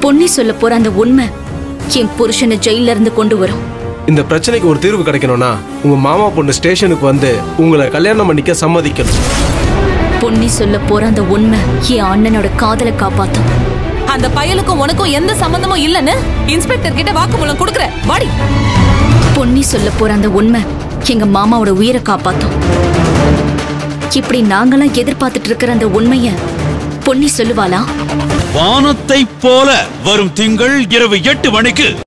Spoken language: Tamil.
பொன்னி சொல்ல போற அந்த உண்மை என் புருஷனை ஜெயில இருந்து கொண்டு வரும் இந்த பிரச்சனைக்கு ஒரு தீர்வு கிடைக்கணும்னா உங்க மாமா பொண்ணு ஸ்டேஷனுக்கு வந்து உங்களை கல்யாணம் பண்ணிக்க சம்மதிக்கணும் பொன்னி சொல்ல போற அந்த உண்மை என் அண்ணனோட காதலை காப்பாத்தும் அந்த பயலுக்கும் உனக்கும் எந்த சம்பந்தமும் இல்லைன்னு இன்ஸ்பெக்டர் கிட்ட வாக்குமூலம் கொடுக்குற வாடி பொன்னி சொல்ல போற அந்த உண்மை எங்க மாமாவோட உயிரை காப்பாத்தும் இப்படி நாங்களாம் எதிர்பார்த்துட்டு இருக்கிற அந்த உண்மைய பொன்னி சொல்லுவாளா வானத்தைப் போல வரும் திங்கள் இரவு எட்டு மணிக்கு